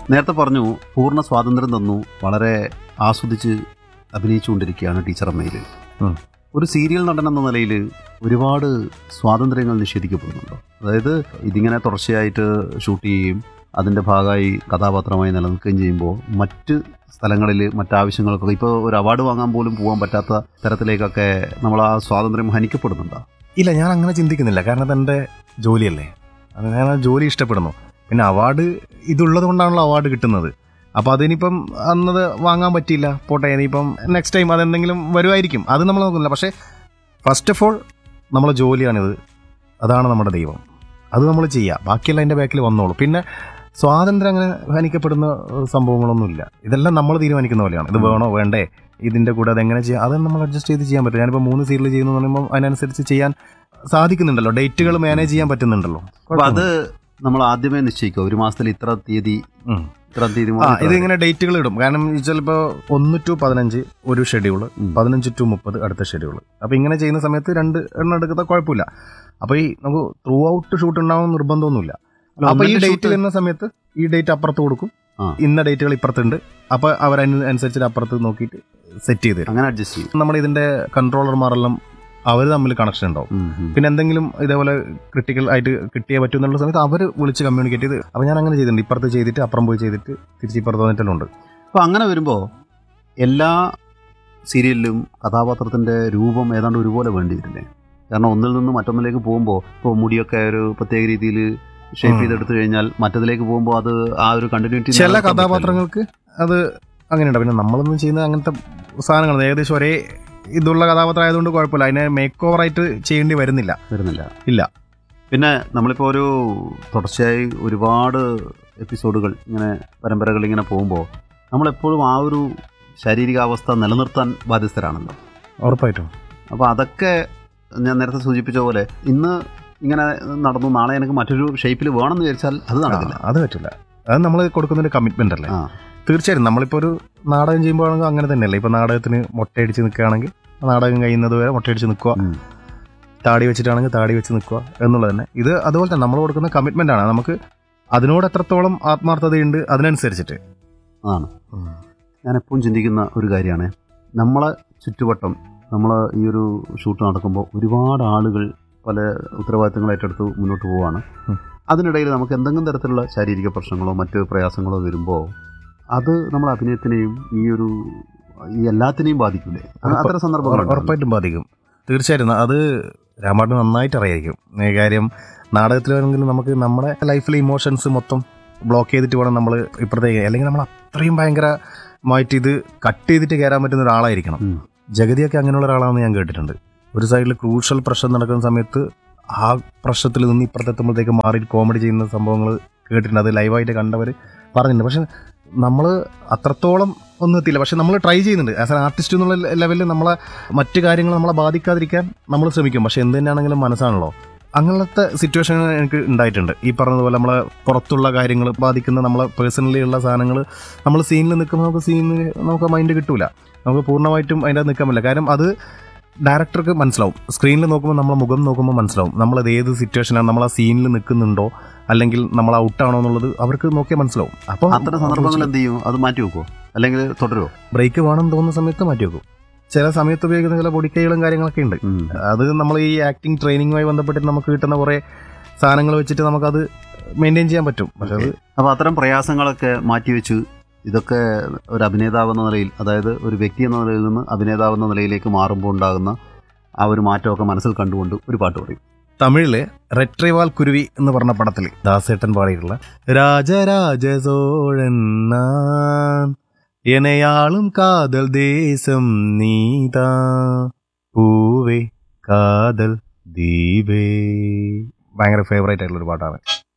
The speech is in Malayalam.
നേരത്തെ പറഞ്ഞു പൂർണ്ണ സ്വാതന്ത്ര്യം തന്നു വളരെ ആസ്വദിച്ച് അഭിനയിച്ചുകൊണ്ടിരിക്കുകയാണ് ടീച്ചർ അമ്മയിൽ ഉം. ഒരു സീരിയൽ നടൻ എന്ന നിലയിൽ ഒരുപാട് സ്വാതന്ത്ര്യങ്ങൾ നിഷേധിക്കപ്പെടുന്നുണ്ടോ അതായത് ഇതിങ്ങനെ തുടർച്ചയായിട്ട് ഷൂട്ട് ചെയ്യുകയും അതിൻ്റെ ഭാഗമായി കഥാപാത്രമായി നിലനിൽക്കുകയും ചെയ്യുമ്പോൾ മറ്റ് സ്ഥലങ്ങളിൽ മറ്റാവശ്യങ്ങൾക്കൊക്കെ ഇപ്പോൾ ഒരു അവാർഡ് വാങ്ങാൻ പോലും പോകാൻ പറ്റാത്ത തരത്തിലേക്കൊക്കെ നമ്മൾ ആ സ്വാതന്ത്ര്യം ഹനിക്കപ്പെടുന്നുണ്ടോ ഇല്ല ഞാൻ അങ്ങനെ ചിന്തിക്കുന്നില്ല കാരണം അതെൻ്റെ ജോലിയല്ലേ അത് ഞാൻ ആ ജോലി ഇഷ്ടപ്പെടുന്നു പിന്നെ അവാർഡ് ഇതുള്ളത് കൊണ്ടാണല്ലോ അവാർഡ് കിട്ടുന്നത് അപ്പോൾ അതിനിപ്പം അന്നത് വാങ്ങാൻ പറ്റിയില്ല പോട്ടെ ഇനിയിപ്പം നെക്സ്റ്റ് ടൈം അതെന്തെങ്കിലും വരുമായിരിക്കും അത് നമ്മൾ നോക്കുന്നില്ല പക്ഷേ ഫസ്റ്റ് ഓഫ് ഓൾ നമ്മളെ ജോലിയാണിത് അതാണ് നമ്മുടെ ദൈവം അത് നമ്മൾ ചെയ്യുക ബാക്കിയെല്ലാം അതിൻ്റെ ബാക്കിൽ വന്നോളൂ പിന്നെ സ്വാതന്ത്ര്യം അങ്ങനെ ഹനിക്കപ്പെടുന്ന ഏഹ്, സംഭവങ്ങളൊന്നുമില്ല ഇതെല്ലാം നമ്മൾ തീരുമാനിക്കുന്ന പോലെയാണ് ഇത് വേണോ വേണ്ടേ ഇതിൻ്റെ കൂടെ അതെങ്ങനെ ചെയ്യാം അത് നമ്മൾ അഡ്ജസ്റ്റ് ചെയ്ത് ചെയ്യാൻ പറ്റും ഞാനിപ്പോൾ മൂന്ന് സീരിയൽ ചെയ്യുന്നു എന്ന് പറയുമ്പോൾ അതിനനുസരിച്ച് ചെയ്യാൻ സാധിക്കുന്നുണ്ടല്ലോ ഡേറ്റുകൾ മാനേജ് ചെയ്യാൻ പറ്റുന്നുണ്ടല്ലോ അപ്പോൾ അത് നമ്മൾ ആദ്യമേ നിശ്ചയിക്കുക ഒരു മാസത്തിൽ ഇത്ര തീയതി ഉം. ഇത്ര തീയതി ആ മുതൽ ഇത് ഇത്ര ഇങ്ങനെ ഡേറ്റുകൾ ഇടും കാരണം ചിലപ്പോൾ ഒന്ന് ടു പതിനഞ്ച് ഒരു ഷെഡ്യൂൾ ഉം. പതിനഞ്ച് ടു മുപ്പത് അടുത്ത ഷെഡ്യൂൾ അപ്പോൾ ഇങ്ങനെ ചെയ്യുന്ന സമയത്ത് രണ്ട് എണ്ണം എടുക്കുന്ന കുഴപ്പമില്ല അപ്പോൾ ഈ നമുക്ക് ത്രൂ ഔട്ട് ഷൂട്ട് ഉണ്ടാവുന്ന നിർബന്ധമൊന്നുമില്ല അല്ല, അപ്പോൾ ഈ ഒന്നിന്റെ ഡേറ്റ് shoot- വരുന്ന സമയത്ത് ഈ ഡേറ്റ് അപ്പുറത്ത് കൊടുക്കും ആ. ഇന്ന ഡേറ്റുകൾ ഇപ്പുറത്തുണ്ട് അപ്പോൾ അവരനുസരിച്ച് അപ്പുറത്ത് നോക്കിയിട്ട് സെറ്റ് ചെയ്ത് തരും അങ്ങനെ അഡ്ജസ്റ്റ് ചെയ്യും നമ്മുടെ ഇതിന്റെ കൺട്രോളർമാരെല്ലാം അവർ തമ്മിൽ കണക്ഷൻ ഉണ്ടാവും ഉം, ഉം. പിന്നെ എന്തെങ്കിലും ഇതേപോലെ ക്രിട്ടിക്കൽ ആയിട്ട് കിട്ടിയേ പറ്റും എന്നുള്ള സമയത്ത് അവർ വിളിച്ച് കമ്മ്യൂണിക്കേറ്റ് ചെയ്ത് അപ്പോൾ ഞാൻ അങ്ങനെ ചെയ്തിട്ടുണ്ട് ഇപ്പുറത്ത് ചെയ്തിട്ട് അപ്പുറം പോയി ചെയ്തിട്ട് തിരിച്ച് ഇപ്പുറത്ത് വന്നിട്ടെല്ലാം ഉണ്ട് അപ്പോൾ അങ്ങനെ വരുമ്പോൾ എല്ലാ സീരിയലിലും കഥാപാത്രത്തിൻ്റെ രൂപം ഏതാണ്ട് ഒരുപോലെ വേണ്ടി വരില്ലേ കാരണം ഒന്നിൽ നിന്ന് മറ്റൊന്നിലേക്ക് പോകുമ്പോൾ ഇപ്പോൾ മുടിയൊക്കെ ഒരു പ്രത്യേക രീതിയിൽ ഷേപ്പ് ഉം. ചെയ്തെടുത്തു കഴിഞ്ഞാൽ മറ്റതിലേക്ക് പോകുമ്പോൾ അത് ആ ഒരു കണ്ടിന്യൂറ്റി ചില കഥാപാത്രങ്ങൾക്ക് അത് അങ്ങനെയുണ്ട് പിന്നെ നമ്മളൊന്നും ചെയ്യുന്ന അങ്ങനത്തെ സാധനങ്ങൾ ഏകദേശം ഒരേ ഇതുള്ള കഥാപാത്രം ആയതുകൊണ്ട് കുഴപ്പമില്ല അതിനെ മേക്ക് ഓവർ ആയിട്ട് ചെയ്യേണ്ടി വരുന്നില്ല വരുന്നില്ല ഇല്ല. പിന്നെ നമ്മളിപ്പോൾ ഒരു തുടർച്ചയായി ഒരുപാട് എപ്പിസോഡുകൾ ഇങ്ങനെ പരമ്പരകൾ ഇങ്ങനെ പോകുമ്പോൾ നമ്മളെപ്പോഴും ആ ഒരു ശാരീരികാവസ്ഥ നിലനിർത്താൻ ബാധ്യസ്ഥരാണല്ലോ ഉറപ്പായിട്ടും അപ്പോൾ അതൊക്കെ ഞാൻ നേരത്തെ സൂചിപ്പിച്ച പോലെ ഇന്ന് ഇങ്ങനെ നടന്നു നാളെ എനിക്ക് മറ്റൊരു ഷേപ്പിൽ വേണമെന്ന് വിചാരിച്ചാൽ അത് നടക്കില്ല ആ, അത് പറ്റില്ല അത് നമ്മൾ കൊടുക്കുന്ന ഒരു കമ്മിറ്റ്മെന്റ് അല്ലേ ആ തീർച്ചയായും നമ്മളിപ്പോൾ ഒരു നാടകം ചെയ്യുമ്പോഴാണെങ്കിൽ അങ്ങനെ തന്നെയല്ലേ ഇപ്പൊ നാടകത്തിന് മുട്ടയടിച്ച് നിൽക്കുകയാണെങ്കിൽ ആ നാടകം കഴിയുന്നത് വരെ മുട്ടയടിച്ച് നിൽക്കുക ഉം. താടി വെച്ചിട്ടാണെങ്കിൽ താടി വെച്ച് നിൽക്കുക എന്നുള്ളത് തന്നെ ഇത് അതുപോലെ തന്നെ നമ്മൾ കൊടുക്കുന്ന കമ്മിറ്റ്മെന്റ് ആണ് നമുക്ക് അതിനോട് എത്രത്തോളം ആത്മാർത്ഥതയുണ്ട് അതിനനുസരിച്ചിട്ട് അതാണ് ഞാൻ എപ്പോഴും ചിന്തിക്കുന്ന ഒരു കാര്യമാണ് നമ്മളെ ചുറ്റുവട്ടം നമ്മൾ ഈ ഒരു ഷൂട്ട് നടക്കുമ്പോൾ ഒരുപാട് ആളുകൾ പല ഉത്തരവാദിത്തങ്ങൾ ഏറ്റെടുത്ത് മുന്നോട്ട് പോവുകയാണ് ഉം. അതിനിടയിൽ നമുക്ക് എന്തെങ്കിലും തരത്തിലുള്ള ശാരീരിക പ്രശ്നങ്ങളോ മറ്റ് പ്രയാസങ്ങളോ വരുമ്പോൾ അത് നമ്മുടെ അഭിനയത്തിനെയും ഈ ഒരു ഈ എല്ലാത്തിനെയും ബാധിക്കില്ലേ അത് അത്തരം സന്ദർഭങ്ങൾ ഉറപ്പായിട്ടും ബാധിക്കും തീർച്ചയായിട്ടും അത് രാമാട്ട് നന്നായിട്ട് അറിയായിരിക്കും ഈ കാര്യം നാടകത്തിലാണെങ്കിലും നമുക്ക് നമ്മുടെ ലൈഫിലെ ഇമോഷൻസ് മൊത്തം ബ്ലോക്ക് ചെയ്തിട്ട് വേണം നമ്മൾ ഇപ്പുറത്തേക്ക് അല്ലെങ്കിൽ നമ്മൾ അത്രയും ഭയങ്കരമായിട്ട് ഇത് കട്ട് ചെയ്തിട്ട് കയറാൻ പറ്റുന്ന ഒരാളായിരിക്കണം ഉം. ജഗതിയൊക്കെ അങ്ങനെയുള്ള ഒരാളാണെന്ന് ഞാൻ കേട്ടിട്ടുണ്ട് ഒരു സൈഡിൽ ക്രൂഷ്യൽ പ്രശ്നം നടക്കുന്ന സമയത്ത് ആ പ്രശ്നത്തിൽ നിന്ന് ഇപ്പുറത്തെത്തുമ്പോഴത്തേക്ക് മാറി കോമഡി ചെയ്യുന്ന സംഭവങ്ങൾ കേട്ടിട്ടുണ്ട് അത് ലൈവായിട്ട് കണ്ടവർ പറഞ്ഞിട്ടുണ്ട് പക്ഷെ നമ്മൾ അത്രത്തോളം ഒന്നും എത്തിയില്ല പക്ഷെ നമ്മൾ ട്രൈ ചെയ്യുന്നുണ്ട് ആസ് എൻ ആർട്ടിസ്റ്റ് എന്നുള്ള ലെവലിൽ നമ്മളെ മറ്റു കാര്യങ്ങൾ നമ്മളെ ബാധിക്കാതിരിക്കാൻ നമ്മൾ ശ്രമിക്കും പക്ഷെ എന്ത് തന്നെയാണെങ്കിലും മനസ്സാണല്ലോ അങ്ങനത്തെ സിറ്റുവേഷൻ എനിക്ക് ഉണ്ടായിട്ടുണ്ട് ഈ പറഞ്ഞതുപോലെ നമ്മളെ പുറത്തുള്ള കാര്യങ്ങൾ ബാധിക്കുന്ന നമ്മളെ പേഴ്സണലി ഉള്ള സാധനങ്ങൾ നമ്മൾ സീനിൽ നിൽക്കുമ്പോൾ നമുക്ക് സീനിൽ നമുക്ക് മൈൻഡ് കിട്ടൂല നമുക്ക് പൂർണ്ണമായിട്ടും അതിൻ്റെ നിൽക്കാൻ പറ്റില്ല കാര്യം അത് ഡയറക്ടർക്ക് മനസ്സിലാവും സ്ക്രീനിൽ നോക്കുമ്പോൾ നമ്മളെ മുഖം നോക്കുമ്പോൾ മനസ്സിലാവും നമ്മളത് ഏത് സിറ്റുവേഷനാണ് നമ്മൾ ആ സീനിൽ നിൽക്കുന്നുണ്ടോ അല്ലെങ്കിൽ നമ്മൾ ഔട്ടാണോ എന്നുള്ളത് അവർക്ക് നോക്കിയാൽ മനസ്സിലാവും അപ്പോൾ അത്തരം സന്ദർഭങ്ങൾ എന്ത് ചെയ്യും അത് മാറ്റി വെക്കുമോ അല്ലെങ്കിൽ തുടരുമോ ബ്രേക്ക് വേണം തോന്നുന്ന സമയത്ത് മാറ്റി വെക്കും ചില സമയത്ത് ഉപയോഗിക്കുന്ന ചില പൊടിക്കൈകളും കാര്യങ്ങളൊക്കെ ഉണ്ട് ഉം. അത് നമ്മൾ ഈ ആക്ടിങ് ട്രെയിനിങ്ങുമായി ബന്ധപ്പെട്ട് നമുക്ക് കിട്ടുന്ന കുറേ സാധനങ്ങൾ വെച്ചിട്ട് നമുക്കത് മെയിൻറ്റെയിൻ ചെയ്യാൻ പറ്റും പക്ഷെ അത് അപ്പോൾ അത്തരം പ്രയാസങ്ങളൊക്കെ മാറ്റിവെച്ച് ഇതൊക്കെ ഒരു അഭിനേതാവ് എന്ന നിലയിൽ അതായത് ഒരു വ്യക്തി എന്ന നിലയിൽ നിന്ന് അഭിനേതാവ് എന്ന നിലയിലേക്ക് മാറുമ്പോൾ ഉണ്ടാകുന്ന ആ ഒരു മാറ്റമൊക്കെ മനസ്സിൽ കണ്ടുകൊണ്ട് ഒരു പാട്ട് പറയും തമിഴില് റെട്രിവാൽ കുരുവി എന്ന് പറഞ്ഞ പടത്തിൽ ദാസേട്ടൻ പാടിയിട്ടുള്ള രാജരാജ സോഴൻ நான் എനയാളും കാതൽ ദേശം നീതാ പൂവേ കാതൽ ദീപേ ഭയങ്കര ഫേവറേറ്റ് ആയിട്ടുള്ള ഒരു പാട്ടാണ്